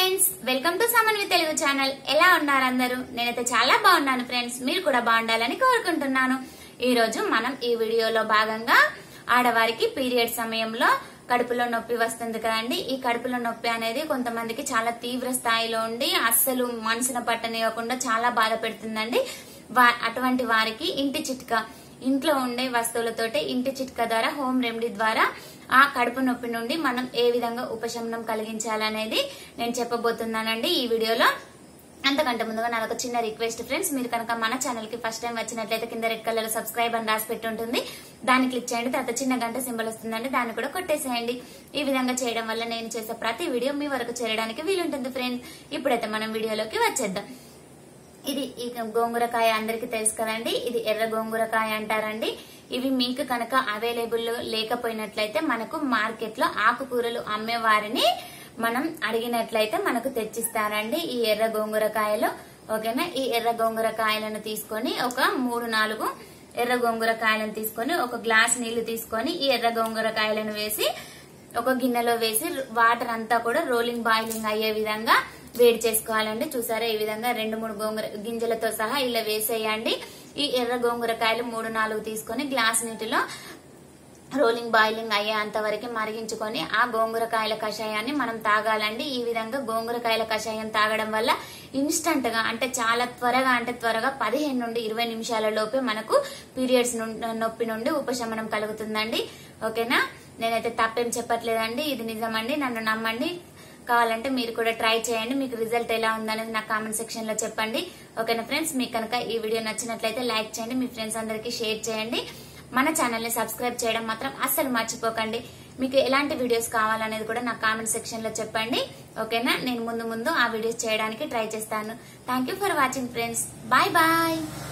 friends welcome to Samanvi Telugu channel ఎలా ఉన్నారు అందరూ నేనైతే చాలా బాగున్నాను ఫ్రెండ్స్ మీరు కూడా బాగుండాలని కోరుకుంటున్నాను ఈ రోజు మనం ఈ వీడియోలో భాగంగా ఆడవారికి పీరియడ్ సమయంలో కడుపులో నొప్పి వస్తుంది కదండి ఈ కడుపులో నొప్పి అనేది కొంతమందికి చాలా తీవ్ర స్థాయిలో ఉండి అస్సలు మనసున పట్టనివ్వకుండా చాలా బాధ పెడుతుందండి వా- అటువంటి వారికి ఇంటి చిట్కా ఇంట్లో ఉండే వస్తువులతోటి ఇంటి చిట్కా ద్వారా హోమ్ రెమెడీ ద్వారా ఆ కడుపు నొప్పి నుండి మనం ఏ విధంగా ఉపశమనం కలిగించాలనేది నేను చెప్పబోతున్నానండి ఈ వీడియోలో అంతకంటే ముందుగా నాదొక చిన్న రిక్వెస్ట్ ఫ్రెండ్స్ మీరు కనుక మన ఛానల్ కి ఫస్ట్ టైం వచ్చినట్లయితే కింద రెడ్ కలర్ లో సబ్స్క్రైబ్ అని రాసి పెట్టి ఉంటుంది దాన్ని క్లిక్ చేయండి తర్వాత చిన్న గంట సింబల్ వస్తుందండి దాన్ని కూడా కొట్టేసేయండి ఈ విధంగా చేయడం వల్ల నేను చేసే ప్రతి వీడియో మీ వరకు చేరడానికి వీలుంటుంది ఫ్రెండ్స్ ఇప్పుడైతే మనం వీడియోలోకి వచ్చేద్దాం ఇది ఈ గోంగూరకాయ అందరికి తెలుసు కదండి ఇది ఎర్ర గోంగూరకాయ అంటారండి ఇవి మీకు కనుక అవైలబుల్ లేకపోయినట్లయితే మనకు మార్కెట్ లో ఆకుకూరలు అమ్మే వారిని మనం అడిగినట్లయితే మనకు తెచ్చిస్తారండి ఈ ఎర్ర గోంగూరకాయలు ఓకేనా ఈ ఎర్ర గోంగూరకాయలను తీసుకొని ఒక మూడు నాలుగు ఎర్ర గోంగూరకాయలను తీసుకొని ఒక గ్లాస్ నీళ్లు తీసుకొని ఈ ఎర్ర గోంగూరకాయలను వేసి ఒక గిన్నెలో వేసి వాటర్ అంతా కూడా రోలింగ్ బాయిలింగ్ అయ్యే విధంగా వేడి చేసుకోవాలండి చూసారా ఈ విధంగా రెండు మూడు గోంగూర గింజలతో సహా ఇలా వేసేయండి ఈ ఎర్ర గోంగూరకాయలు మూడు నాలుగు తీసుకొని గ్లాస్ నీటిలో రోలింగ్ బాయిలింగ్ అయ్యేంత వరకు మరిగించుకొని ఆ గోంగూరకాయల కషాయాన్ని మనం తాగాలండి ఈ విధంగా గోంగూరకాయల కషాయం తాగడం వల్ల ఇన్స్టంట్ గా అంటే చాలా త్వరగా అంటే త్వరగా పదిహేను నుండి ఇరవై నిమిషాల లోపే మనకు పీరియడ్స్ నొప్పి నుండి ఉపశమనం కలుగుతుందండి ఓకేనా నేనైతే తప్పేం చెప్పట్లేదండి ఇది నిజమండి నన్ను నమ్మండి కావాలంటే మీరు కూడా ట్రై చేయండి మీకు రిజల్ట్ ఎలా ఉందనేది నా కామెంట్ సెక్షన్ లో చెప్పండి ఓకేనా ఫ్రెండ్స్ మీకు కనుక ఈ వీడియో నచ్చినట్లయితే లైక్ చేయండి మీ ఫ్రెండ్స్ అందరికీ షేర్ చేయండి మన ఛానల్ ని సబ్స్క్రైబ్ చేయడం మాత్రం అస్సలు మర్చిపోకండి మీకు ఎలాంటి వీడియోస్ కావాలనేది కూడా నా కామెంట్ సెక్షన్ లో చెప్పండి ఓకేనా నేను ముందు ముందు ఆ వీడియోస్ చేయడానికి ట్రై చేస్తాను thank for watching friends bye bye